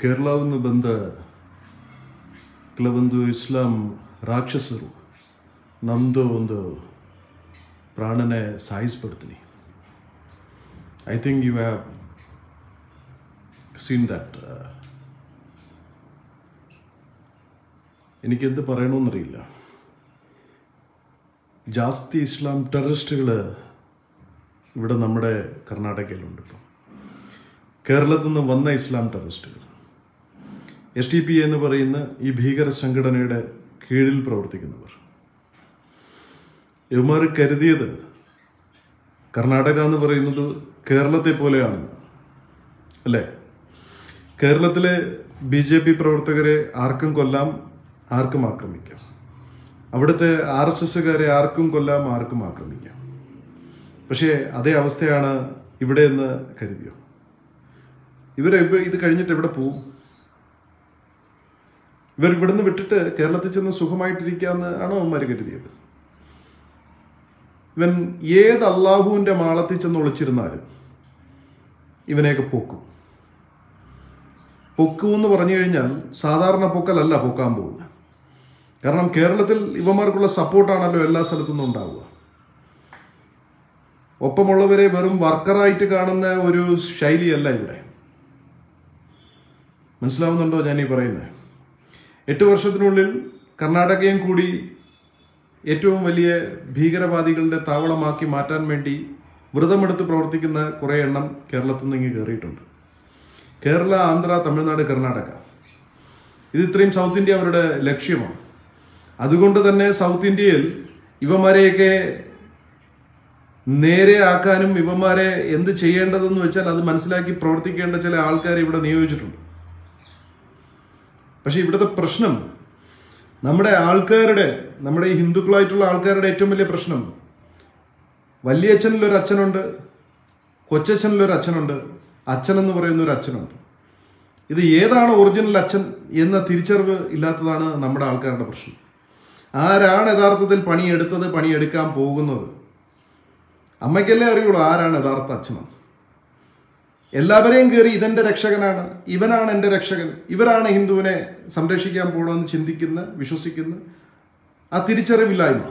ಕೇರಳವನ್ನು ಬಂದ ಕೆಲವೊಂದು ಇಸ್ಲಾಂ ರಾಕ್ಷಸರು ನಮ್ಮದು ಒಂದು ಪ್ರಾಣನೇ ಸಾಯಿಸ್ಬಿಡ್ತೀನಿ I think you have seen that എനിക്കെന്ത് പറയണമെന്നറിയില്ല ജാസ്തി ഇസ്ലാം ടെററിസ്റ്റുകൾ ഇവിടെ നമ്മുടെ കർണാടകയിലുണ്ട് ഇപ്പം കേരളത്തിൽ നിന്ന് വന്ന ഇസ്ലാം ടെററിസ്റ്റുകൾ എസ് ടി പി എന്ന് പറയുന്ന ഈ ഭീകര സംഘടനയുടെ കീഴിൽ പ്രവർത്തിക്കുന്നവർ ഇവന്മാർ കരുതിയത് കർണാടക എന്ന് പറയുന്നത് കേരളത്തെ പോലെയാണ് അല്ലേ കേരളത്തിലെ ബി ജെ പി പ്രവർത്തകരെ ആർക്കും കൊല്ലാം ആർക്കും ആക്രമിക്കാം അവിടുത്തെ ആർ എസ് എസ്സുകാരെ ആർക്കും കൊല്ലാം ആർക്കും ആക്രമിക്കാം പക്ഷേ അതേ അവസ്ഥയാണ് ഇവിടെ എന്ന് കരുതിയോ ഇവരെ ഇവ ഇത് കഴിഞ്ഞിട്ട് എവിടെ പോവും ഇവർ ഇവിടുന്ന് വിട്ടിട്ട് കേരളത്തിൽ ചെന്ന് സുഖമായിട്ടിരിക്കാന്ന് ആണോ അവന്മാർ കരുതിയത് ഇവൻ ഏത് അള്ളാഹുവിൻ്റെ മാളത്തിൽ ചെന്ന് ഒളിച്ചിരുന്നാലും ഇവനെയൊക്കെ പൊക്കും പൊക്കു എന്ന് പറഞ്ഞു കഴിഞ്ഞാൽ സാധാരണ പൊക്കലല്ല പൊക്കാൻ പോകുന്നത് കാരണം കേരളത്തിൽ ഇവന്മാർക്കുള്ള സപ്പോർട്ടാണല്ലോ എല്ലാ സ്ഥലത്തു നിന്നും ഉണ്ടാവുക ഒപ്പമുള്ളവരെ വെറും വർക്കറായിട്ട് കാണുന്ന ഒരു ശൈലിയല്ല ഇവിടെ മനസ്സിലാവുന്നുണ്ടോ ഞാൻ ഈ പറയുന്നത് എട്ട് വർഷത്തിനുള്ളിൽ കർണാടകയും കൂടി ഏറ്റവും വലിയ ഭീകരവാദികളുടെ താവളമാക്കി മാറ്റാൻ വേണ്ടി വ്രതമെടുത്ത് പ്രവർത്തിക്കുന്ന കുറേ എണ്ണം കേരളത്തിൽ നിന്ന് ഇങ്ങ് കയറിയിട്ടുണ്ട് കേരള ആന്ധ്ര തമിഴ്നാട് കർണാടക ഇത് ഇത്രയും സൗത്ത് ഇന്ത്യ അവരുടെ ലക്ഷ്യമാണ് അതുകൊണ്ട് തന്നെ സൗത്ത് ഇന്ത്യയിൽ ഇവന്മാരെയൊക്കെ നേരെ ആക്കാനും ഇവന്മാരെ എന്ത് ചെയ്യേണ്ടതെന്ന് വെച്ചാൽ അത് മനസ്സിലാക്കി പ്രവർത്തിക്കേണ്ട ചില ആൾക്കാരെ ഇവിടെ നിയോഗിച്ചിട്ടുണ്ട് പക്ഷെ ഇവിടുത്തെ പ്രശ്നം നമ്മുടെ ആൾക്കാരുടെ നമ്മുടെ ഈ ഹിന്ദുക്കളായിട്ടുള്ള ആൾക്കാരുടെ ഏറ്റവും വലിയ പ്രശ്നം വലിയച്ഛനിലൊരു അച്ഛനുണ്ട് കൊച്ചച്ഛനിലൊരു അച്ഛനുണ്ട് അച്ഛൻ എന്ന് പറയുന്ന ഒരു അച്ഛനുണ്ട് ഇത് ഏതാണ് ഒറിജിനൽ അച്ഛൻ എന്ന തിരിച്ചറിവ് ഇല്ലാത്തതാണ് നമ്മുടെ ആൾക്കാരുടെ പ്രശ്നം ആരാണ് യഥാർത്ഥത്തിൽ പണിയെടുത്തത് പണിയെടുക്കാൻ പോകുന്നത് അമ്മയ്ക്കല്ലേ അറിയുള്ളൂ ആരാണ് യഥാർത്ഥ അച്ഛനെന്ന് എല്ലാവരെയും കയറി ഇതെന്റെ രക്ഷകനാണ് ഇവനാണ് എൻ്റെ രക്ഷകൻ ഇവരാണ് ഹിന്ദുവിനെ സംരക്ഷിക്കാൻ പോകണമെന്ന് ചിന്തിക്കുന്ന വിശ്വസിക്കുന്ന ആ തിരിച്ചറിവില്ലായ്മ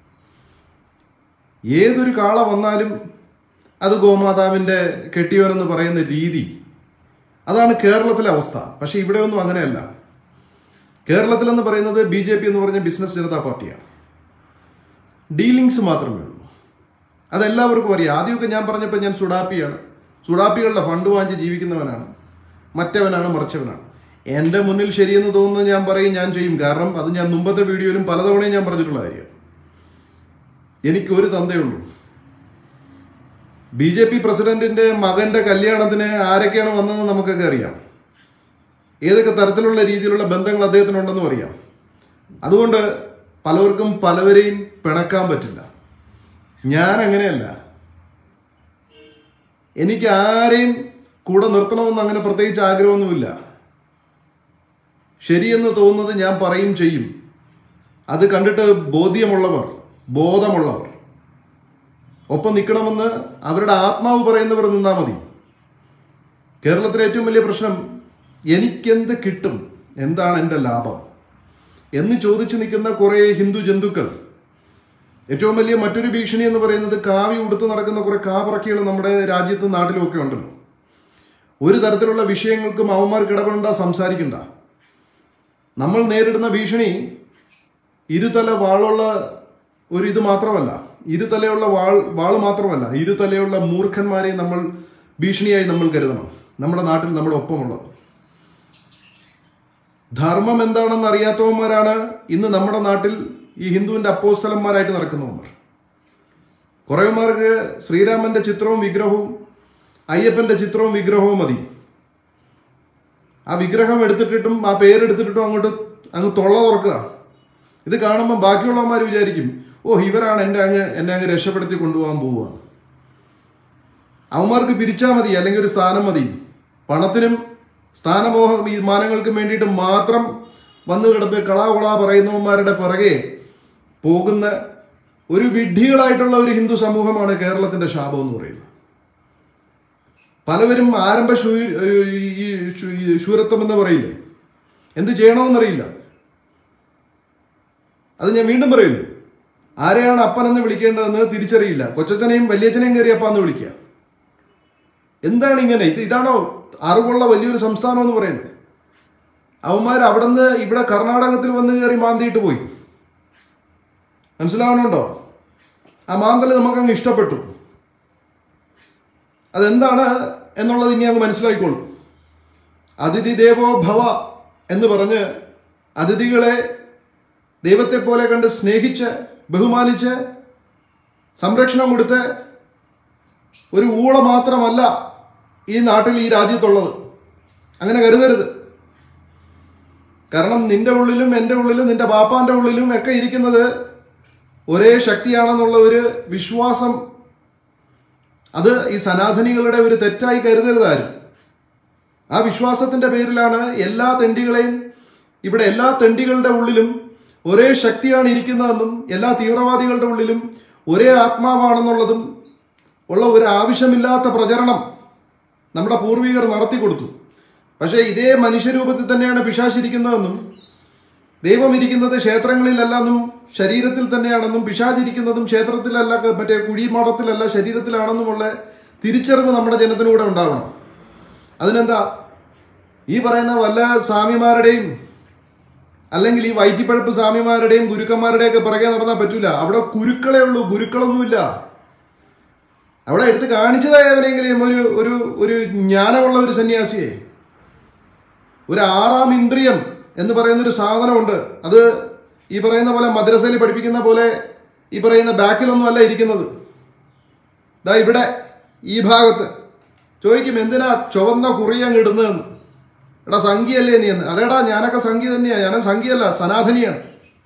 ഏതൊരു കാള വന്നാലും അത് ഗോമാതാവിൻ്റെ കെട്ടിയോനെന്ന് പറയുന്ന രീതി അതാണ് കേരളത്തിലെ അവസ്ഥ പക്ഷേ ഇവിടെ ഒന്നും അങ്ങനെയല്ല കേരളത്തിലെന്ന് പറയുന്നത് ബി ജെ പി എന്ന് പറഞ്ഞ ബിസിനസ് ജനതാ പാർട്ടിയാണ് ഡീലിങ്സ് മാത്രമേ ഉള്ളൂ അതെല്ലാവർക്കും അറിയാം ആദ്യമൊക്കെ ഞാൻ പറഞ്ഞപ്പോൾ ഞാൻ സുഡാപ്പിയാണ് സുഡാപ്പികളുടെ ഫണ്ട് വാങ്ങിച്ച് ജീവിക്കുന്നവനാണ് മറ്റവനാണ് മറിച്ചവനാണ് എൻ്റെ മുന്നിൽ ശരിയെന്ന് തോന്നുന്നത് ഞാൻ പറയും ഞാൻ ചെയ്യും കാരണം അത് ഞാൻ മുമ്പത്തെ വീഡിയോയിലും പലതവണയും ഞാൻ പറഞ്ഞിട്ടുള്ള കാര്യമാണ് എനിക്ക് ഒരു തന്തയുള്ളൂ ബി ജെ പി പ്രസിഡന്റിന്റെ മകന്റെ കല്യാണത്തിന് ആരൊക്കെയാണ് വന്നതെന്ന് നമുക്കൊക്കെ അറിയാം ഏതൊക്കെ തരത്തിലുള്ള രീതിയിലുള്ള ബന്ധങ്ങൾ അദ്ദേഹത്തിനുണ്ടെന്നും അറിയാം അതുകൊണ്ട് പലവർക്കും പലവരെയും പിണക്കാൻ പറ്റില്ല ഞാൻ അങ്ങനെയല്ല എനിക്ക് ആരെയും കൂടെ നിർത്തണമെന്ന് അങ്ങനെ പ്രത്യേകിച്ച് ആഗ്രഹമൊന്നുമില്ല ശരിയെന്ന് തോന്നുന്നത് ഞാൻ പറയും ചെയ്യും അത് കണ്ടിട്ട് ബോധ്യമുള്ളവർ ബോധമുള്ളവർ ഒപ്പം നിൽക്കണമെന്ന് അവരുടെ ആത്മാവ് പറയുന്നവർ നിന്നാൽ മതി കേരളത്തിലെ ഏറ്റവും വലിയ പ്രശ്നം എനിക്കെന്ത് കിട്ടും എന്താണ് എൻ്റെ ലാഭം എന്ന് ചോദിച്ചു നിൽക്കുന്ന കുറേ ഹിന്ദു ജന്തുക്കൾ ഏറ്റവും വലിയ മറ്റൊരു ഭീഷണി എന്ന് പറയുന്നത് കാവി ഉടുത്ത് നടക്കുന്ന കുറെ കാപറക്കികൾ നമ്മുടെ രാജ്യത്തും നാട്ടിലും ഒക്കെ ഉണ്ടല്ലോ ഒരു തരത്തിലുള്ള വിഷയങ്ങൾക്കും അവന്മാർക്ക് ഇടപെടണ്ട സംസാരിക്കണ്ട നമ്മൾ നേരിടുന്ന ഭീഷണി ഇരുതല വാളുള്ള ഒരു ഇത് മാത്രമല്ല ഇരുതലയുള്ള വാൾ വാൾ മാത്രമല്ല ഇരുതലയുള്ള മൂർഖന്മാരെ നമ്മൾ ഭീഷണിയായി നമ്മൾ കരുതണം നമ്മുടെ നാട്ടിൽ നമ്മുടെ ഒപ്പമുള്ളത് ധർമ്മം എന്താണെന്ന് അറിയാത്തവന്മാരാണ് ഇന്ന് നമ്മുടെ നാട്ടിൽ ഈ ഹിന്ദുവിന്റെ അപ്പോസ്തലന്മാരായിട്ട് നടക്കുന്നവന്മാർ കുറേമാർക്ക് ശ്രീരാമന്റെ ചിത്രവും വിഗ്രഹവും അയ്യപ്പന്റെ ചിത്രവും വിഗ്രഹവും മതി ആ വിഗ്രഹം എടുത്തിട്ടിട്ടും ആ പേരെടുത്തിട്ടും അങ്ങോട്ട് അങ്ങ് തൊള്ള തുറക്കുക ഇത് കാണുമ്പോൾ ബാക്കിയുള്ളവന്മാർ വിചാരിക്കും ഓ ഇവരാണ് എൻ്റെ അങ്ങ് എന്നെ അങ്ങ് രക്ഷപ്പെടുത്തി കൊണ്ടുപോകാൻ പോവുകയാണ് അവന്മാർക്ക് പിരിച്ചാൽ മതി അല്ലെങ്കിൽ ഒരു സ്ഥാനം മതി പണത്തിനും സ്ഥാനമോഹ വിമാനങ്ങൾക്കും വേണ്ടിയിട്ട് മാത്രം വന്നു കിടന്ന് കളാ കൊളാ പറയുന്നവന്മാരുടെ പിറകെ പോകുന്ന ഒരു വിഡ്ഢികളായിട്ടുള്ള ഒരു ഹിന്ദു സമൂഹമാണ് കേരളത്തിന്റെ ശാപം എന്ന് പറയുന്നത് പലവരും ആരംഭ ശൂ ഈ ശൂ- ഈ ശൂരത്വം എന്ന് പറയില്ലേ എന്ത് ചെയ്യണമെന്നറിയില്ല അത് ഞാൻ വീണ്ടും പറയുന്നു ആരെയാണ് അപ്പനെന്ന് വിളിക്കേണ്ടതെന്ന് തിരിച്ചറിയില്ല കൊച്ചച്ഛനെയും വലിയച്ഛനെയും കയറി അപ്പാന്ന് വിളിക്കുക എന്താണ് ഇങ്ങനെ ഇത് ഇതാണോ അറിവുള്ള വലിയൊരു സംസ്ഥാനം എന്ന് പറയുന്നത് അവന്മാർ അവിടുന്ന് ഇവിടെ കർണാടകത്തിൽ വന്ന് കയറി മാന്തിയിട്ട് പോയി മനസ്സിലാവണുണ്ടോ ആ മാന്തൽ നമുക്കങ്ങ് ഇഷ്ടപ്പെട്ടു അതെന്താണ് എന്നുള്ളത് ഇനി അങ്ങ് മനസ്സിലായിക്കോളും അതിഥി ദേവോ ഭവ എന്ന് പറഞ്ഞ് അതിഥികളെ ദൈവത്തെ പോലെ കണ്ട് സ്നേഹിച്ച് ബഹുമാനിച്ച് സംരക്ഷണം കൊടുത്ത് ഒരു ഊള മാത്രമല്ല ഈ നാട്ടിൽ ഈ രാജ്യത്തുള്ളത് അങ്ങനെ കരുതരുത് കാരണം നിന്റെ ഉള്ളിലും എൻ്റെ ഉള്ളിലും നിന്റെ ബാപ്പാന്റെ ഉള്ളിലും ഒക്കെ ഇരിക്കുന്നത് ഒരേ ശക്തിയാണെന്നുള്ള ഒരു വിശ്വാസം അത് ഈ സനാതനികളുടെ ഒരു തെറ്റായി കരുതരുതാരും ആ വിശ്വാസത്തിന്റെ പേരിലാണ് എല്ലാ തെണ്ടികളെയും ഇവിടെ എല്ലാ തെണ്ടികളുടെ ഉള്ളിലും ഒരേ ശക്തിയാണ് ഇരിക്കുന്നതെന്നും എല്ലാ തീവ്രവാദികളുടെ ഉള്ളിലും ഒരേ ആത്മാവാണെന്നുള്ളതും ഉള്ള ഒരു ആവശ്യമില്ലാത്ത പ്രചരണം നമ്മുടെ പൂർവികർ നടത്തി കൊടുത്തു പക്ഷേ ഇതേ മനുഷ്യരൂപത്തിൽ തന്നെയാണ് പിശാശിരിക്കുന്നതെന്നും ദൈവം ഇരിക്കുന്നത് ക്ഷേത്രങ്ങളിലല്ലെന്നും ശരീരത്തിൽ തന്നെയാണെന്നും പിശാചിരിക്കുന്നതും ക്ഷേത്രത്തിലല്ല മറ്റേ കുഴിമാടത്തിലല്ല ശരീരത്തിലാണെന്നുമുള്ള തിരിച്ചറിവ് നമ്മുടെ ജനത്തിനൂടെ ഉണ്ടാവണം അതിനെന്താ ഈ പറയുന്ന വല്ല സ്വാമിമാരുടെയും അല്ലെങ്കിൽ ഈ വയറ്റിപ്പഴപ്പ് സ്വാമിമാരുടെയും ഗുരുക്കന്മാരുടെയൊക്കെ പിറകെ നടന്നാൽ പറ്റൂല അവിടെ കുരുക്കളേ ഉള്ളൂ ഗുരുക്കളൊന്നുമില്ല അവിടെ എടുത്ത് കാണിച്ചതായ എവരെങ്കിലും ഒരു ഒരു ഒരു ജ്ഞാനമുള്ള ഒരു സന്യാസിയെ ഒരു ആറാം ഇന്ദ്രിയം എന്ന് പറയുന്ന ഒരു സാധനമുണ്ട് അത് ഈ പറയുന്ന പോലെ മദ്രസയിൽ പഠിപ്പിക്കുന്ന പോലെ ഈ പറയുന്ന ബാക്കിലൊന്നും അല്ല ഇരിക്കുന്നത് ദാ ഇവിടെ ഈ ഭാഗത്ത് ചോദിക്കും എന്തിനാ ചുവന്ന കുറിയങ്ങ് ഇടുന്നതെന്ന് എടാ സംഖ്യയല്ലേ നീ എന്ന് അതേടാ ഞാനൊക്കെ സംഖ്യ തന്നെയാണ് ഞാൻ സംഖ്യയല്ല സനാതനിയാണ്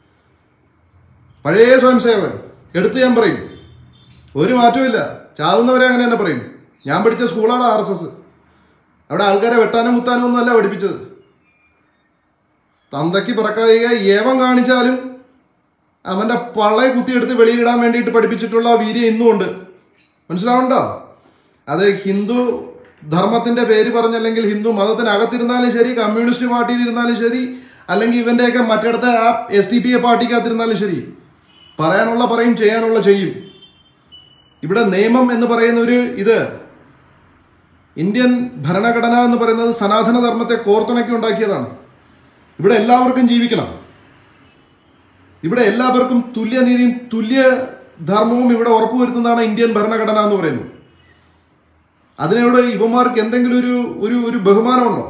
പഴയ സ്വയം സേവകൻ എടുത്ത് ഞാൻ പറയും ഒരു മാറ്റവും ചാവുന്നവരെ അങ്ങനെ തന്നെ പറയും ഞാൻ പഠിച്ച സ്കൂളാണ് ആർ എസ് എസ് അവിടെ ആൾക്കാരെ വെട്ടാനും മുത്താനും ഒന്നും അല്ല പഠിപ്പിച്ചത് തന്തയ്ക്ക് പിറക്കായിക ഏവം കാണിച്ചാലും അവന്റെ പള്ളയെ കുത്തിയെടുത്ത് വെളിയിലിടാൻ വേണ്ടിയിട്ട് പഠിപ്പിച്ചിട്ടുള്ള വീര്യം ഇന്നും ഉണ്ട് മനസ്സിലാവണ്ടോ അത് ഹിന്ദു ധർമ്മത്തിന്റെ പേര് പറഞ്ഞല്ലെങ്കിൽ ഹിന്ദു മതത്തിനകത്തിരുന്നാലും ശരി കമ്മ്യൂണിസ്റ്റ് പാർട്ടിയിൽ ഇരുന്നാലും ശരി അല്ലെങ്കിൽ ഇവന്റെയൊക്കെ മറ്റിടത്തെ ആ എസ് ഡി പി എ പാർട്ടിക്കകത്തിരുന്നാലും ശരി പറയാനുള്ള പറയും ചെയ്യാനുള്ള ചെയ്യും ഇവിടെ നിയമം എന്ന് പറയുന്ന ഒരു ഇത് ഇന്ത്യൻ ഭരണഘടന എന്ന് പറയുന്നത് സനാതന ധർമ്മത്തെ കോർത്തിണക്കി ഉണ്ടാക്കിയതാണ് ഇവിടെ എല്ലാവർക്കും ജീവിക്കണം ഇവിടെ എല്ലാവർക്കും തുല്യനീതിയും തുല്യ ധർമ്മവും ഇവിടെ ഉറപ്പുവരുത്തുന്നതാണ് ഇന്ത്യൻ ഭരണഘടന എന്ന് പറയുന്നത് അതിനോട് ഇവന്മാർക്ക് എന്തെങ്കിലും ഒരു ഒരു ഒരു ബഹുമാനമുണ്ടോ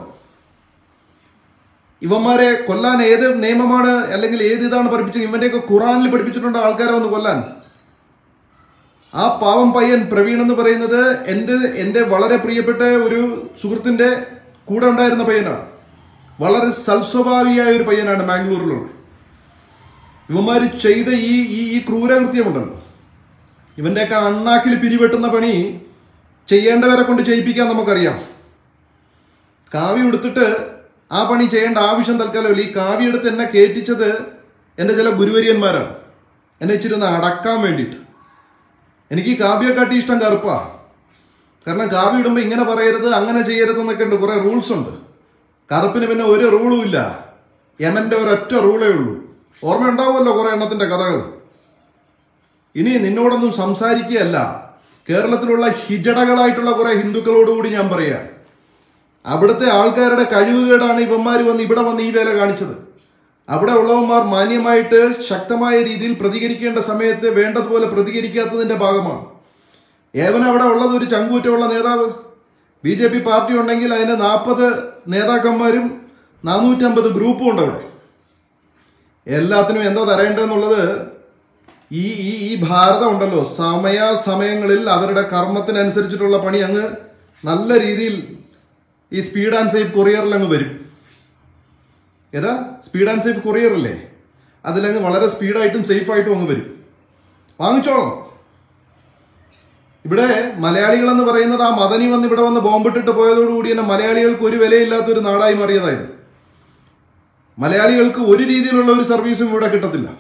ഇവന്മാരെ കൊല്ലാൻ ഏത് നിയമമാണ് അല്ലെങ്കിൽ ഏത് ഇതാണ് പഠിപ്പിച്ചത് ഇവന്റെയൊക്കെ ഖുറാനിൽ പഠിപ്പിച്ചിട്ടുണ്ടോ ആൾക്കാരെ വന്ന് കൊല്ലാൻ ആ പാവം പയ്യൻ പ്രവീൺ എന്ന് പറയുന്നത് എൻ്റെ എൻ്റെ വളരെ പ്രിയപ്പെട്ട ഒരു സുഹൃത്തിൻ്റെ കൂടെ ഉണ്ടായിരുന്ന പയ്യനാണ് വളരെ സൽസ്വഭാവിയായ ഒരു പയ്യനാണ് ബാംഗ്ലൂരിലുള്ള ഇവന്മാർ ചെയ്ത ഈ ഈ ഈ ക്രൂരകൃത്യമുണ്ടല്ലോ ഇവൻ്റെയൊക്കെ അണ്ണാക്കിൽ പിരിവെട്ടുന്ന പണി ചെയ്യേണ്ടവരെ കൊണ്ട് ചെയ്യിപ്പിക്കാൻ നമുക്കറിയാം കാവ്യ എടുത്തിട്ട് ആ പണി ചെയ്യേണ്ട ആവശ്യം തൽക്കാലമില്ല ഈ കാവ്യ എടുത്ത് എന്നെ കയറ്റിച്ചത് എൻ്റെ ചില ഗുരുവര്യന്മാരാണ് എന്നെ ഇച്ചിരി ഒന്ന് അടക്കാൻ വേണ്ടിയിട്ട് എനിക്ക് ഈ കാവ്യക്കാട്ടി ഇഷ്ടം കറുപ്പാ കാരണം കാവ്യ ഇടുമ്പോൾ ഇങ്ങനെ പറയരുത് അങ്ങനെ ചെയ്യരുത് എന്നൊക്കെ ഉണ്ട് കുറേ റൂൾസ് ഉണ്ട് കറുപ്പിന് പിന്നെ ഒരു റൂളും ഇല്ല യമന്റെ ഒരൊറ്റ റൂളേ ഉള്ളൂ ഓർമ്മയുണ്ടാവുമല്ലോ കുറേ എണ്ണത്തിന്റെ കഥകൾ ഇനി നിന്നോടൊന്നും സംസാരിക്കുകയല്ല കേരളത്തിലുള്ള ഹിജടകളായിട്ടുള്ള കുറെ ഹിന്ദുക്കളോടുകൂടി ഞാൻ പറയാം അവിടുത്തെ ആൾക്കാരുടെ കഴിവുകേടാണ് ഇവന്മാർ വന്ന് ഇവിടെ വന്ന് ഈ വേല കാണിച്ചത് അവിടെ ഉള്ളവന്മാർ മാന്യമായിട്ട് ശക്തമായ രീതിയിൽ പ്രതികരിക്കേണ്ട സമയത്ത് വേണ്ടതുപോലെ പ്രതികരിക്കാത്തതിന്റെ ഭാഗമാണ് ഏവൻ അവിടെ ഉള്ളത് ഒരു ചങ്കൂറ്റമുള്ള നേതാവ് ബി ജെ പി പാർട്ടി ഉണ്ടെങ്കിൽ അതിന് നാൽപ്പത് നേതാക്കന്മാരും നാനൂറ്റമ്പത് ഗ്രൂപ്പും ഉണ്ട് അവിടെ എല്ലാത്തിനും എന്താ തരേണ്ടതെന്നുള്ളത് ഈ ഈ ഈ ഭാരതം ഉണ്ടല്ലോ സമയാസമയങ്ങളിൽ അവരുടെ കർമ്മത്തിനനുസരിച്ചിട്ടുള്ള പണി അങ്ങ് നല്ല രീതിയിൽ ഈ സ്പീഡ് ആൻഡ് സേഫ് കൊറിയറിൽ അങ്ങ് വരും ഏതാ സ്പീഡ് ആൻഡ് സേഫ് കൊറിയർ അല്ലേ അതിലങ്ങ് വളരെ സ്പീഡായിട്ടും സേഫായിട്ടും അങ്ങ് വരും വാങ്ങിച്ചോളാം ഇവിടെ മലയാളികൾ എന്ന് പറയുന്നത് ആ മദനി വന്ന് ഇവിടെ വന്ന് ബോംബിട്ടിട്ട് പോയതോടുകൂടി തന്നെ മലയാളികൾക്ക് ഒരു വിലയില്ലാത്ത ഒരു നാടായി മാറിയതായിരുന്നു മലയാളികൾക്ക് ഒരു രീതിയിലുള്ള ഒരു സർവീസും ഇവിടെ കിട്ടത്തില്ല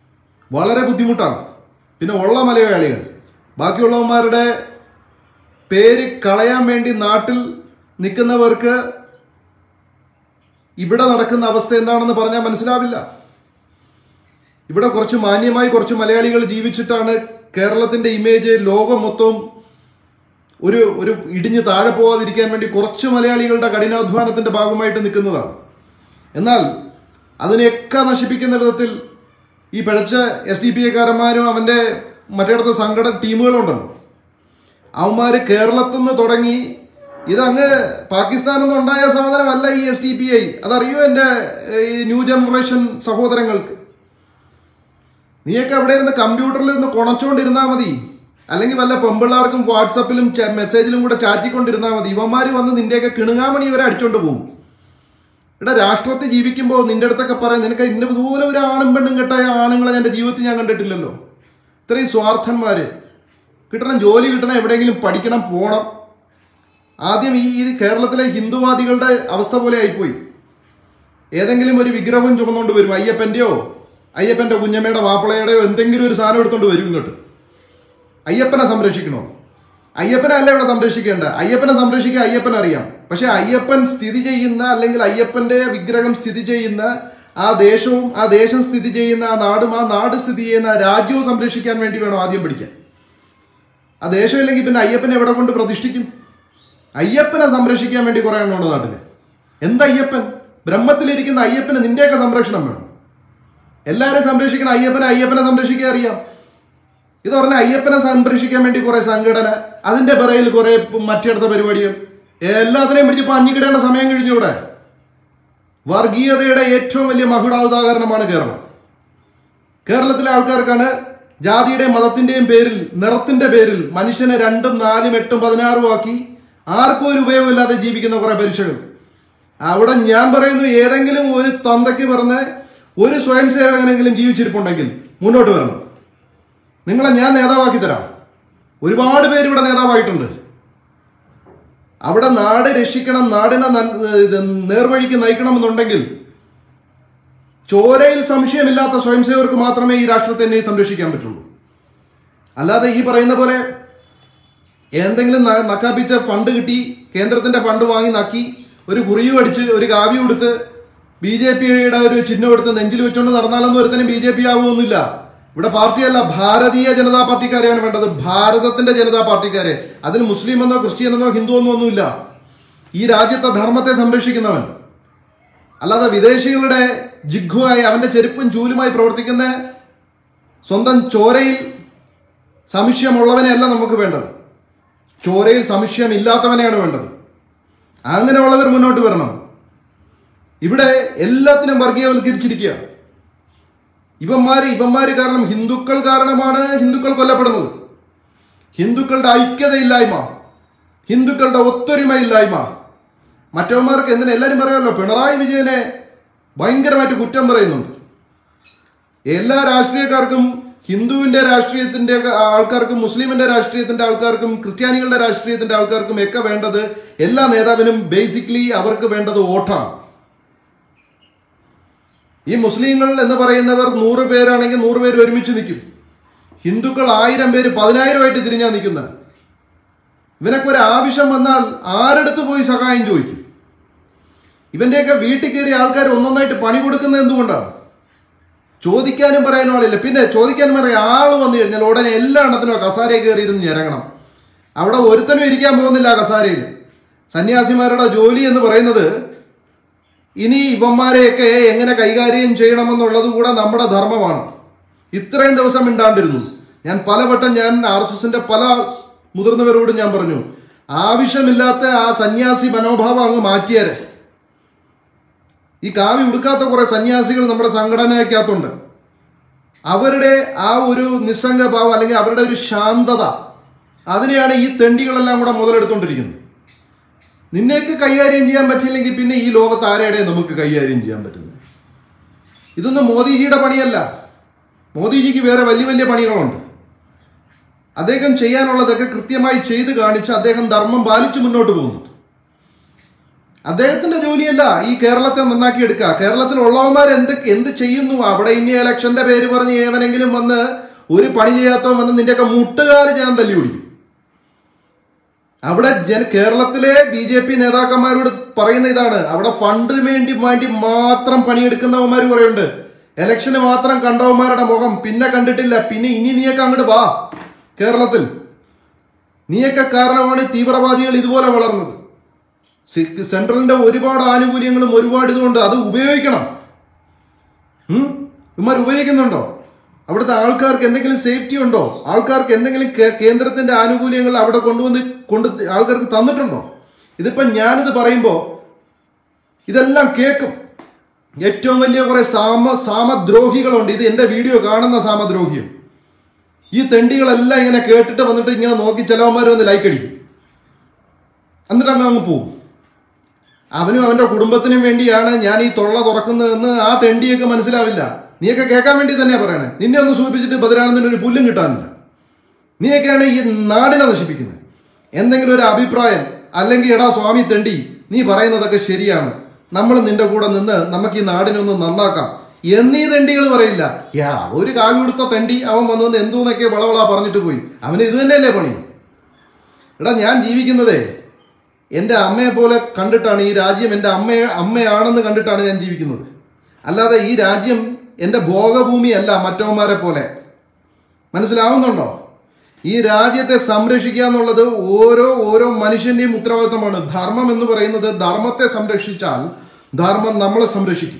വളരെ ബുദ്ധിമുട്ടാണ് പിന്നെ ഉള്ള മലയാളികൾ ബാക്കിയുള്ളവന്മാരുടെ പേര് കളയാൻ വേണ്ടി നാട്ടിൽ നിൽക്കുന്നവർക്ക് ഇവിടെ നടക്കുന്ന അവസ്ഥ എന്താണെന്ന് പറഞ്ഞാൽ മനസ്സിലാവില്ല ഇവിടെ കുറച്ച് മാന്യമായി കുറച്ച് മലയാളികൾ ജീവിച്ചിട്ടാണ് കേരളത്തിന്റെ ഇമേജ് ലോകം മൊത്തവും ഒരു ഒരു ഇടിഞ്ഞ് താഴെ പോകാതിരിക്കാൻ വേണ്ടി കുറച്ച് മലയാളികളുടെ കഠിനാധ്വാനത്തിന്റെ ഭാഗമായിട്ട് നിൽക്കുന്നതാണ് എന്നാൽ അതിനെയൊക്കെ നശിപ്പിക്കുന്ന വിധത്തിൽ ഈ പിഴച്ച എസ് ഡി പി എക്കാരന്മാരും അവന്റെ മറ്റേടത്തെ സംഘട ടീമുകളുണ്ടല്ലോ അവന്മാര് കേരളത്തിൽ നിന്ന് തുടങ്ങി ഇതങ്ങ് പാകിസ്ഥാനിൽ നിന്ന് ഉണ്ടായ സാധനമല്ല ഈ എസ് ഡി പി ഐ അതറിയോ എൻ്റെ ഈ ന്യൂ ജനറേഷൻ സഹോദരങ്ങൾക്ക് നീയൊക്കെ അവിടെ ഇരുന്ന് കമ്പ്യൂട്ടറിൽ ഇരുന്ന് കുണച്ചോണ്ടിരുന്നാൽ മതി അല്ലെങ്കിൽ വല്ല പെമ്പിള്ളാർക്കും വാട്സപ്പിലും ച- മെസ്സേജിലും കൂടെ ചാറ്റിക്കൊണ്ടിരുന്നാൽ മതി ഇവന്മാർ വന്ന് നിന്റെയൊക്കെ കിണുങ്ങാമണി ഇവരെ അടിച്ചോണ്ട് പോകും ഇവിടെ രാഷ്ട്രത്തിൽ ജീവിക്കുമ്പോൾ നിന്റെ അടുത്തൊക്കെ പറയാം നിനക്ക് ഇന്ന ഇതുപോലെ ഒരു ആണും പെണ്ണും കെട്ടായ ആണുങ്ങളെ ഞാൻ എൻ്റെ ജീവിതത്തിൽ ഞാൻ കണ്ടിട്ടില്ലല്ലോ ഇത്രയും സ്വാർത്ഥന്മാര് കിട്ടണം ജോലി കിട്ടണം എവിടെയെങ്കിലും പഠിക്കണം പോണം ആദ്യം ഈ ഈ കേരളത്തിലെ ഹിന്ദുവാദികളുടെ അവസ്ഥ പോലെ ആയിപ്പോയി ഏതെങ്കിലും ഒരു വിഗ്രഹം ചുമന്നുകൊണ്ട് വരും അയ്യപ്പൻ്റെയോ അയ്യപ്പൻ്റെ കുഞ്ഞമ്മയുടെ മാപ്പിളയുടെയോ എന്തെങ്കിലും ഒരു സാധനം എടുത്തുകൊണ്ട് വരും ഇങ്ങോട്ട് അയ്യപ്പനെ സംരക്ഷിക്കണോ അയ്യപ്പനെ അല്ല ഇവിടെ സംരക്ഷിക്കേണ്ട അയ്യപ്പനെ സംരക്ഷിക്കാൻ അയ്യപ്പൻ അറിയാം പക്ഷെ അയ്യപ്പൻ സ്ഥിതി ചെയ്യുന്ന അല്ലെങ്കിൽ അയ്യപ്പന്റെ വിഗ്രഹം സ്ഥിതി ചെയ്യുന്ന ആ ദേശവും ആ ദേശം സ്ഥിതി ചെയ്യുന്ന ആ നാടും ആ നാട് സ്ഥിതി ചെയ്യുന്ന ആ രാജ്യവും സംരക്ഷിക്കാൻ വേണ്ടി വേണം ആദ്യം പഠിക്കാൻ ആ ദേശം ഇല്ലെങ്കിൽ പിന്നെ അയ്യപ്പനെ എവിടെ കൊണ്ട് പ്രതിഷ്ഠിക്കും അയ്യപ്പനെ സംരക്ഷിക്കാൻ വേണ്ടി കുറെ എണ്ണമുണ്ട് നാട്ടില് എന്താ അയ്യപ്പൻ ബ്രഹ്മത്തിലിരിക്കുന്ന അയ്യപ്പന് നിന്റെയൊക്കെ സംരക്ഷണം വേണം എല്ലാവരെയും സംരക്ഷിക്കണ അയ്യപ്പനെ അയ്യപ്പനെ സംരക്ഷിക്കാൻ അറിയാം ഇത് പറഞ്ഞ അയ്യപ്പനെ സംരക്ഷിക്കാൻ വേണ്ടി കുറെ സംഘടന അതിന്റെ പിറയിൽ കുറെ മറ്റിടത്ത പരിപാടികൾ എല്ലാത്തിനെയും പിടിച്ച് പഞ്ഞിക്കിടേണ്ട സമയം കഴിഞ്ഞു ഇവിടെ വർഗീയതയുടെ ഏറ്റവും വലിയ മകുടാവതാകരണമാണ് കേരളം കേരളത്തിലെ ആൾക്കാർക്കാണ് ജാതിയുടെയും മതത്തിന്റെയും പേരിൽ നിറത്തിന്റെ പേരിൽ മനുഷ്യനെ രണ്ടും നാലും എട്ടും പതിനാറും ആക്കി ആർക്കും ഒരു ഉപയോഗമില്ലാതെ ജീവിക്കുന്ന കുറെ പരീക്ഷകൾ അവിടെ ഞാൻ പറയുന്നു ഏതെങ്കിലും ഒരു തന്തയ്ക്ക് പറഞ്ഞ് ഒരു സ്വയം സേവകനെങ്കിലും ജീവിച്ചിരിപ്പുണ്ടെങ്കിൽ മുന്നോട്ട് വരണം നിങ്ങളെ ഞാൻ നേതാവാക്കി തരാം ഒരുപാട് പേര് ഇവിടെ നേതാവായിട്ടുണ്ട് അവിടെ നാട് രക്ഷിക്കണം നാടിനെ നൻ- ഇത് നേർവഴിക്ക് നയിക്കണമെന്നുണ്ടെങ്കിൽ ചോരയിൽ സംശയമില്ലാത്ത സ്വയംസേവർക്ക് മാത്രമേ ഈ രാഷ്ട്രത്തെ എന്നെ സംരക്ഷിക്കാൻ പറ്റുള്ളൂ അല്ലാതെ ഈ പറയുന്ന പോലെ എന്തെങ്കിലും ന- നക്കാപ്പിച്ച ഫണ്ട് കിട്ടി കേന്ദ്രത്തിന്റെ ഫണ്ട് വാങ്ങി നക്കി ഒരു കുറിയും അടിച്ച് ഒരു കാവ്യം കൊടുത്ത് ബി ജെ പിയുടെ ഒരു ചിഹ്നം എടുത്ത് നെഞ്ചിൽ വെച്ചുകൊണ്ട് നടന്നാലൊന്നും ഒരുത്തനും ബി ജെ പി ആവുമൊന്നുമില്ല ഇവിടെ പാർട്ടിയല്ല ഭാരതീയ ജനതാ പാർട്ടിക്കാരെയാണ് വേണ്ടത് ഭാരതത്തിന്റെ ജനതാ പാർട്ടിക്കാരെ അതിൽ മുസ്ലിം എന്നോ ക്രിസ്ത്യൻ എന്നോ ഹിന്ദു എന്നോ ഒന്നുമില്ല ഈ രാജ്യത്തെ ധർമ്മത്തെ സംരക്ഷിക്കുന്നവൻ അല്ലാതെ വിദേശികളുടെ ജിഗ്ഗുവായി അവന്റെ ചെരുപ്പും ചൂലുമായി പ്രവർത്തിക്കുന്ന സ്വന്തം ചോരയിൽ സംശയമുള്ളവനെയല്ല നമുക്ക് വേണ്ടത് ചോരയിൽ സംശയമില്ലാത്തവനെയാണ് വേണ്ടത് അങ്ങനെയുള്ളവർ മുന്നോട്ട് വരണം ഇവിടെ എല്ലാത്തിനും വർഗീയവൽക്കരിച്ചിരിക്കുക ഇവന്മാര് ഇവന്മാര് കാരണം ഹിന്ദുക്കൾ കാരണമാണ് ഹിന്ദുക്കൾ കൊല്ലപ്പെടുന്നത് ഹിന്ദുക്കളുടെ ഐക്യതയില്ലായ്മ ഹിന്ദുക്കളുടെ ഒത്തൊരുമയില്ലായ്മ മറ്റവന്മാർക്ക് എന്തിനാ എല്ലാവരും പറയുമല്ലോ പിണറായി വിജയനെ ഭയങ്കരമായിട്ട് കുറ്റം പറയുന്നുണ്ട് എല്ലാ രാഷ്ട്രീയക്കാർക്കും ഹിന്ദുവിന്റെ രാഷ്ട്രീയത്തിന്റെ ആൾക്കാർക്കും മുസ്ലിമിന്റെ രാഷ്ട്രീയത്തിന്റെ ആൾക്കാർക്കും ക്രിസ്ത്യാനികളുടെ രാഷ്ട്രീയത്തിന്റെ ആൾക്കാർക്കും ഒക്കെ വേണ്ടത് എല്ലാ നേതാവിനും ബേസിക്കലി അവർക്ക് വേണ്ടത് വോട്ടാണ് ഈ മുസ്ലിങ്ങൾ എന്ന് പറയുന്നവർ നൂറ് പേരാണെങ്കിൽ നൂറ് പേര് ഒരുമിച്ച് നിൽക്കും ഹിന്ദുക്കൾ ആയിരം പേര് പതിനായിരമായിട്ട് തിരിഞ്ഞാ നിൽക്കുന്നത് ഇവനൊക്കെ ഒരു ആവശ്യം വന്നാൽ ആരെടുത്ത് പോയി സഹായം ചോദിക്കും ഇവന്റെയൊക്കെ വീട്ടിൽ കയറിയ ആൾക്കാർ ഒന്നൊന്നായിട്ട് പണി കൊടുക്കുന്നത് എന്തുകൊണ്ടാണ് ചോദിക്കാനും പറയാനും ആളില്ല പിന്നെ ചോദിക്കാനും പറയാം ആള് വന്നു കഴിഞ്ഞാൽ ഉടനെ എല്ലാ എണ്ണത്തിനും ആ കസാരയിൽ കയറി ഇരുന്ന് ഞരങ്ങണം അവിടെ ഒരുത്തനും ഇരിക്കാൻ പോകുന്നില്ല ആ കസാരയിൽ സന്യാസിമാരുടെ ജോലി എന്ന് പറയുന്നത് ഇനി ഇവന്മാരെയൊക്കെ എങ്ങനെ കൈകാര്യം ചെയ്യണമെന്നുള്ളത് കൂടെ നമ്മുടെ ധർമ്മമാണ് ഇത്രയും ദിവസം മിണ്ടാണ്ടിരുന്നു ഞാൻ പലവട്ടം ഞാൻ ആർ എസ് എസിന്റെ പല മുതിർന്നവരോടും ഞാൻ പറഞ്ഞു ആവശ്യമില്ലാത്ത ആ സന്യാസി മനോഭാവം അങ്ങ് മാറ്റിയേരെ ഈ കാവി ഉടുക്കാത്ത കുറെ സന്യാസികൾ നമ്മുടെ സംഘടനയ്ക്കകത്തുണ്ട് അവരുടെ ആ ഒരു നിസ്സംഗ ഭാവം അല്ലെങ്കിൽ അവരുടെ ഒരു ശാന്തത അതിനെയാണ് ഈ തെണ്ടികളെല്ലാം കൂടെ മുതലെടുത്തുകൊണ്ടിരിക്കുന്നത് നിന്നേക്ക് കൈകാര്യം ചെയ്യാൻ പറ്റില്ലെങ്കിൽ പിന്നെ ഈ ലോകത്ത് ആരെയുടെ നമുക്ക് കൈകാര്യം ചെയ്യാൻ പറ്റുന്നത് ഇതൊന്നും മോദിജിയുടെ പണിയല്ല മോദിജിക്ക് വേറെ വലിയ വലിയ പണികളുണ്ട് അദ്ദേഹം ചെയ്യാനുള്ളതൊക്കെ കൃത്യമായി ചെയ്ത് കാണിച്ച് അദ്ദേഹം ധർമ്മം പാലിച്ച് മുന്നോട്ട് പോകുന്നുണ്ട് അദ്ദേഹത്തിന്റെ ജോലിയല്ല ഈ കേരളത്തെ നന്നാക്കി എടുക്കുക കേരളത്തിൽ ഉള്ളവന്മാർ എന്ത് എന്ത് ചെയ്യുന്നു അവിടെ ഇനി ഇലക്ഷന്റെ പേര് പറഞ്ഞ് ഏവനെങ്കിലും വന്ന് ഒരു പണി ചെയ്യാത്തവൻ വന്ന് നിന്റെയൊക്കെ മുട്ടുകാല് ഞാൻ തല്ലി പിടിക്കും അവിടെ ജന കേരളത്തിലെ ബി ജെ പി നേതാക്കന്മാരോട് പറയുന്ന ഇതാണ് അവിടെ ഫണ്ടിന് വേണ്ടി വേണ്ടി മാത്രം പണിയെടുക്കുന്നവന്മാർ കുറയുണ്ട് ഇലക്ഷന് മാത്രം കണ്ടവന്മാരുടെ മുഖം പിന്നെ കണ്ടിട്ടില്ല പിന്നെ ഇനി നീയൊക്കെ അങ്ങോട്ട് വാ കേരളത്തിൽ നീയൊക്കെ കാരണമാണ് ഈ തീവ്രവാദികൾ ഇതുപോലെ വളർന്നത് സി- സെൻട്രലിന്റെ ഒരുപാട് ആനുകൂല്യങ്ങളും ഒരുപാട് ഇതുകൊണ്ട് അത് ഉപയോഗിക്കണം ഉം? ഇവന്മാർ ഉപയോഗിക്കുന്നുണ്ടോ അവിടുത്തെ ആൾക്കാർക്ക് എന്തെങ്കിലും സേഫ്റ്റി ഉണ്ടോ ആൾക്കാർക്ക് എന്തെങ്കിലും കേ- കേന്ദ്രത്തിന്റെ ആനുകൂല്യങ്ങൾ അവിടെ കൊണ്ടുവന്ന് കൊണ്ട് ആൾക്കാർക്ക് തന്നിട്ടുണ്ടോ ഇതിപ്പം ഞാനിത് പറയുമ്പോൾ ഇതെല്ലാം കേൾക്കും ഏറ്റവും വലിയ കുറെ സാമ സാമദ്രോഹികളുണ്ട് ഇത് എൻ്റെ വീഡിയോ കാണുന്ന സാമദ്രോഹിയും ഈ തെണ്ടികളെല്ലാം ഇങ്ങനെ കേട്ടിട്ട് വന്നിട്ട് ഇങ്ങനെ നോക്കി ചിലവന്മാർ വന്ന് ലൈക്ക് അടിക്കും എന്നിട്ട് അങ്ങ് അങ്ങ് പോകും അവനും അവന്റെ കുടുംബത്തിനും വേണ്ടിയാണ് ഞാൻ ഈ തൊള്ള തുറക്കുന്നതെന്ന് ആ തെണ്ടിയൊക്കെ മനസ്സിലാവില്ല നീയൊക്കെ കേൾക്കാൻ വേണ്ടി തന്നെയാ പറയണേ നിന്നെ ഒന്ന് സൂചിപ്പിച്ചിട്ട് ബദരാനന്ദന് ഒരു പുല്ലും കിട്ടാനില്ല നീയൊക്കെയാണ് ഈ നാടിനെ നശിപ്പിക്കുന്നത് എന്തെങ്കിലും ഒരു അഭിപ്രായം അല്ലെങ്കിൽ എടാ സ്വാമി തെണ്ടി നീ പറയുന്നതൊക്കെ ശരിയാണ് നമ്മൾ നിന്റെ കൂടെ നിന്ന് നമുക്ക് ഈ നാടിനെ ഒന്ന് നന്നാക്കാം എന്നീ തെണ്ടികൾ പറയില്ല യാ ഒരു കാവി കൊടുത്ത തെണ്ടി അവൻ വന്നു വന്ന് എന്തോന്നൊക്കെ വളവള പറഞ്ഞിട്ട് പോയി അവന് ഇത് തന്നെയല്ലേ പണി എടാ ഞാൻ ജീവിക്കുന്നതേ എൻ്റെ അമ്മയെ പോലെ കണ്ടിട്ടാണ് ഈ രാജ്യം എൻ്റെ അമ്മയെ അമ്മയാണെന്ന് കണ്ടിട്ടാണ് ഞാൻ ജീവിക്കുന്നത് അല്ലാതെ ഈ രാജ്യം എൻ്റെ ഭോഗഭൂമിയല്ല മറ്റവന്മാരെ പോലെ മനസ്സിലാവുന്നുണ്ടോ ഈ രാജ്യത്തെ സംരക്ഷിക്കുക എന്നുള്ളത് ഓരോ ഓരോ മനുഷ്യന്റെയും ഉത്തരവാദിത്തമാണ് ധർമ്മം എന്ന് പറയുന്നത് ധർമ്മത്തെ സംരക്ഷിച്ചാൽ ധർമ്മം നമ്മളെ സംരക്ഷിക്കും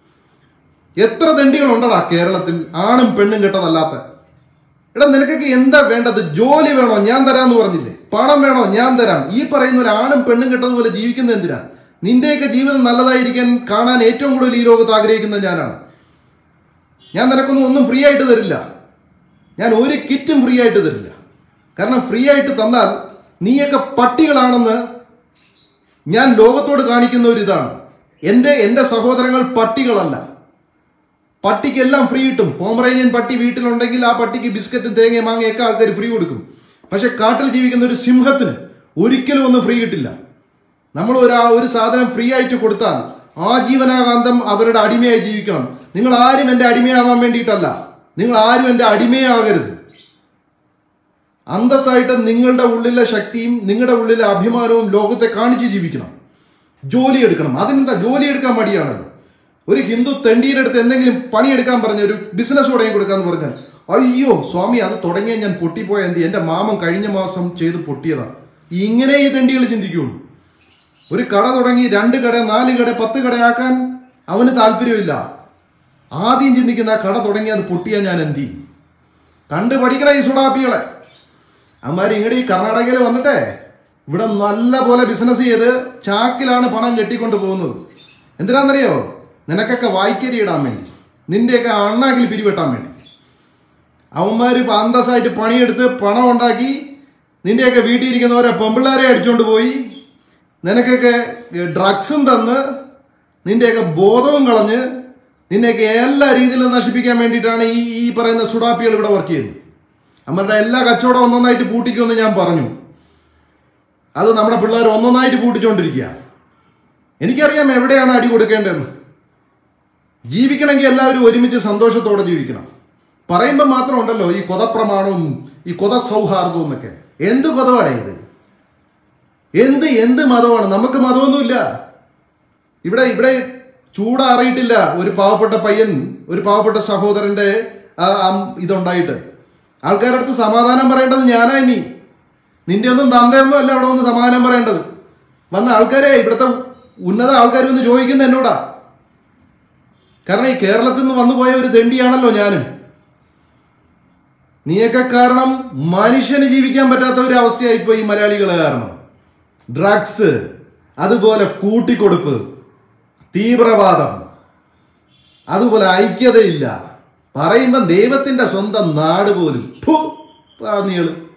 എത്ര തെണ്ടികളുണ്ടടാ കേരളത്തിൽ ആണും പെണ്ണും കെട്ടതല്ലാത്ത എടാ നിനക്കൊക്കെ എന്താ വേണ്ടത് ജോലി വേണോ ഞാൻ തരാന്ന് പറഞ്ഞില്ലേ പണം വേണോ ഞാൻ തരാം ഈ പറയുന്ന ഒരു ആണും പെണ്ണും കെട്ടതുപോലെ ജീവിക്കുന്നത് എന്തിനാ നിന്റെയൊക്കെ ജീവിതം നല്ലതായിരിക്കാൻ കാണാൻ ഏറ്റവും കൂടുതൽ ഈ ലോകത്ത് ആഗ്രഹിക്കുന്നത് ഞാനാണ് ഞാൻ നിനക്കൊന്നും ഒന്നും ഫ്രീ ആയിട്ട് തരില്ല ഞാൻ ഒരു കിറ്റും ഫ്രീ ആയിട്ട് തരില്ല കാരണം ഫ്രീ ആയിട്ട് തന്നാൽ നീയൊക്കെ പട്ടികളാണെന്ന് ഞാൻ ലോകത്തോട് കാണിക്കുന്ന ഒരു ഇതാണ് എൻ്റെ എൻ്റെ സഹോദരങ്ങൾ പട്ടികളല്ല പട്ടിക്കെല്ലാം ഫ്രീ കിട്ടും പോമറേനിയൻ പട്ടി വീട്ടിലുണ്ടെങ്കിൽ ആ പട്ടിക്ക് ബിസ്ക്കറ്റും തേങ്ങയും മാങ്ങയൊക്കെ ആൾക്കാർ ഫ്രീ കൊടുക്കും പക്ഷെ കാട്ടിൽ ജീവിക്കുന്ന ഒരു സിംഹത്തിന് ഒരിക്കലും ഒന്നും ഫ്രീ കിട്ടില്ല നമ്മൾ ഒരു ആ- ഒരു സാധനം ഫ്രീ ആയിട്ട് കൊടുത്താൽ ആജീവനാകാന്തം അവരുടെ അടിമയായി ജീവിക്കണം നിങ്ങൾ ആരും എൻ്റെ അടിമയാവാൻ വേണ്ടിയിട്ടല്ല നിങ്ങൾ ആരും എൻ്റെ അടിമയാകരുത് അന്തസ്സായിട്ട് നിങ്ങളുടെ ഉള്ളിലെ ശക്തിയും നിങ്ങളുടെ ഉള്ളിലെ അഭിമാനവും ലോകത്തെ കാണിച്ച് ജീവിക്കണം ജോലി എടുക്കണം അതിനെന്താ ജോലി എടുക്കാൻ മടിയാണല്ലോ ഒരു ഹിന്ദു തെണ്ടിയുടെ അടുത്ത് എന്തെങ്കിലും പണിയെടുക്കാൻ പറഞ്ഞ ഒരു ബിസിനസ് തുടങ്ങി കൊടുക്കാന്ന് പറഞ്ഞാൽ അയ്യോ സ്വാമി അത് തുടങ്ങിയ ഞാൻ പൊട്ടിപ്പോയ എന്ത് എൻ്റെ മാമൻ കഴിഞ്ഞ മാസം ചെയ്ത് പൊട്ടിയതാ ഇങ്ങനെ ഈ തെണ്ടികൾ ചിന്തിക്കുള്ളൂ ഒരു കട തുടങ്ങി രണ്ട് കട നാല് കട പത്ത് കടയാക്കാൻ അവന് താല്പര്യമില്ല ആദ്യം ചിന്തിക്കുന്ന ആ കട തുടങ്ങി അത് പൊട്ടിയാൽ ഞാൻ എന്ത് ചെയ്യും കണ്ട് പഠിക്കണ ഈ സുഡാപ്പികളെ അവന്മാർ ഇങ്ങോട്ട് ഈ കർണാടകയിൽ വന്നിട്ടേ ഇവിടെ നല്ല പോലെ ബിസിനസ് ചെയ്ത് ചാക്കിലാണ് പണം കെട്ടിക്കൊണ്ട് പോകുന്നത് എന്തിനാണെന്നറിയോ നിനക്കൊക്കെ വായിക്കരി ഇടാൻ വേണ്ടി നിന്റെയൊക്കെ അണ്ണാക്കിൽ പിരിവെട്ടാൻ വേണ്ടി അവന്മാർ ഇപ്പം അന്തസ്സായിട്ട് പണിയെടുത്ത് പണം ഉണ്ടാക്കി നിന്റെയൊക്കെ വീട്ടിൽ ഇരിക്കുന്നവരെ പെമ്പിള്ളേരെ അടിച്ചുകൊണ്ട് പോയി നിനക്കൊക്കെ ഡ്രഗ്സും തന്ന് നിന്റെയൊക്കെ ബോധവും കളഞ്ഞ് നിന്നെയൊക്കെ എല്ലാ രീതിയിലും നശിപ്പിക്കാൻ വേണ്ടിയിട്ടാണ് ഈ ഈ പറയുന്ന സുഡാപ്പികൾ ഇവിടെ വർക്ക് ചെയ്യുന്നത് അവരുടെ എല്ലാ കച്ചവടം ഒന്നൊന്നായിട്ട് പൂട്ടിക്കുമെന്ന് ഞാൻ പറഞ്ഞു അത് നമ്മുടെ പിള്ളേർ ഒന്നൊന്നായിട്ട് പൂട്ടിച്ചുകൊണ്ടിരിക്കുക എനിക്കറിയാം എവിടെയാണ് അടി കൊടുക്കേണ്ടതെന്ന് ജീവിക്കണമെങ്കിൽ എല്ലാവരും ഒരുമിച്ച് സന്തോഷത്തോടെ ജീവിക്കണം പറയുമ്പോൾ മാത്രം ഉണ്ടല്ലോ ഈ കൊതപ്രമാണവും ഈ കൊത സൗഹാർദ്ദവും എന്നൊക്കെ എന്ത് കൊതവാടേ ഇത് എന്ത് എന്ത് മതമാണ് നമുക്ക് മതമൊന്നുമില്ല ഇവിടെ ഇവിടെ ചൂടാറിയിട്ടില്ല ഒരു പാവപ്പെട്ട പയ്യൻ ഒരു പാവപ്പെട്ട സഹോദരന്റെ ആ, ആ, ഇതുണ്ടായിട്ട് ആൾക്കാരുടെ അടുത്ത് സമാധാനം പറയേണ്ടത് ഞാനാ ഇനി നിന്റെ ഒന്നും തന്തയൊന്നും അല്ല അവിടെ വന്ന് സമാധാനം പറയേണ്ടത് വന്ന ആൾക്കാരെ ഇവിടുത്തെ ഉന്നത ആൾക്കാർ വന്ന് ചോദിക്കുന്ന എന്നോടാ കാരണം ഈ കേരളത്തിൽ നിന്ന് വന്നു പോയ ഒരു ദണ്ഡിയാണല്ലോ ഞാനും നീയൊക്കെ കാരണം മനുഷ്യന് ജീവിക്കാൻ പറ്റാത്ത ഒരു അവസ്ഥയായിപ്പോയി ഈ മലയാളികൾ കാരണം ഡ്രഗ്സ് അതുപോലെ കൂട്ടിക്കൊടുപ്പ് തീവ്രവാദം അതുപോലെ ഐക്യതയില്ല പറയുമ്പം ദൈവത്തിന്റെ സ്വന്തം നാട് പോലും ഫു, പറഞ്ഞികള്